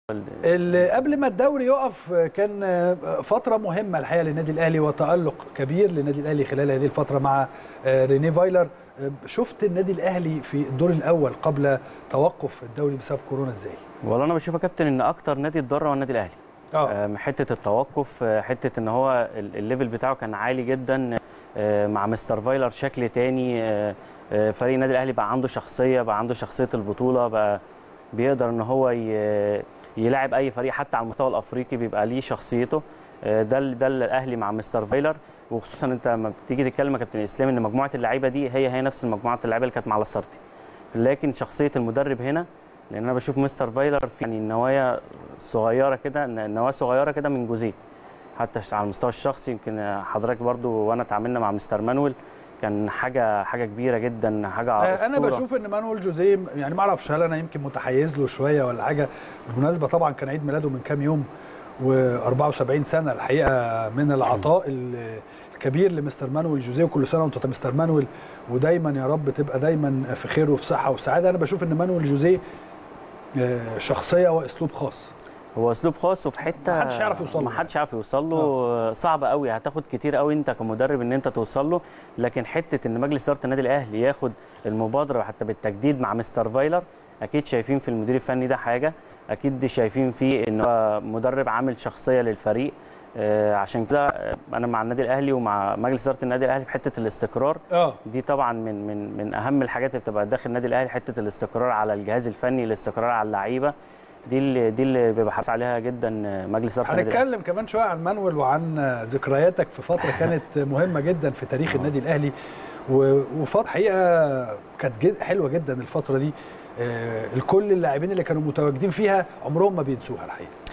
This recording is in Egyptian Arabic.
اللي قبل ما الدوري يقف كان فترة مهمة الحقيقة للنادي الأهلي وتألق كبير للنادي الأهلي خلال هذه الفترة مع ريني فايلر شفت النادي الأهلي في الدور الأول قبل توقف الدوري بسبب كورونا إزاي؟ والله انا بشوف يا كابتن ان اكتر نادي اتضرر هو النادي الاهلي اه آه، حته التوقف آه، حته ان هو ال- الليفل بتاعه كان عالي جدا آه، مع مستر فايلر شكل تاني آه، آه، فريق النادي الاهلي بقى عنده شخصيه بقى عنده شخصيه البطوله بقى بيقدر ان هو ي- يلاعب اي فريق حتى على المستوى الافريقي بيبقى ليه شخصيته آه، ده ال- ده الاهلي مع مستر فايلر وخصوصا انت لما بتيجي تتكلم يا كابتن اسلام ان مجموعه اللعيبه دي هي هي نفس المجموعه اللعيبه اللي كانت مع لاسارتي لكن شخصيه المدرب هنا لان انا بشوف مستر فايلر في يعني نوايا صغيره كده نواه صغيره كده من جوزيه حتى على المستوى الشخصي يمكن حضرتك برضو وانا اتعاملنا مع مستر مانويل كان حاجه حاجه كبيره جدا حاجه آه، انا أسطورة. بشوف ان مانويل جوزيه يعني ما اعرفش هل انا يمكن متحيز له شويه ولا حاجه بالمناسبه طبعا كان عيد ميلاده من كام يوم و74 سنه الحقيقه من العطاء ال- الكبير لمستر مانويل جوزيه وكل سنه وانت طيب مستر مانويل ودايما يا رب تبقى دايما في خير وفي صحه وفي سعاده انا بشوف ان مانويل جوزيه آه، شخصيه واسلوب خاص هو اسلوب خاص وفي حته ما حدش يعرف يوصل له ما حدش يعرف يوصل له صعب قوي هتاخد كتير قوي انت كمدرب ان انت توصل له لكن حته ان مجلس اداره النادي الاهلي ياخد المبادره حتى بالتجديد مع مستر فايلر اكيد شايفين في المدير الفني ده حاجه اكيد شايفين فيه ان هو مدرب عامل شخصيه للفريق آه، عشان كده آه، انا مع النادي الاهلي ومع مجلس اداره النادي الاهلي في حته الاستقرار اه دي طبعا من من من اهم الحاجات اللي بتبقى داخل النادي الاهلي حته الاستقرار على الجهاز الفني الاستقرار على اللعيبه دي اللي دي اللي بيبقى حريص عليها جدا مجلس اداره النادي الأهلي. هنتكلم كمان شويه عن مانويل وعن ذكرياتك في فتره كانت مهمه جدا في تاريخ النادي الاهلي و- وفتره حقيقه كانت جد حلوه جدا الفتره دي آه، الكل اللاعبين اللي كانوا متواجدين فيها عمرهم ما بينسوها الحقيقه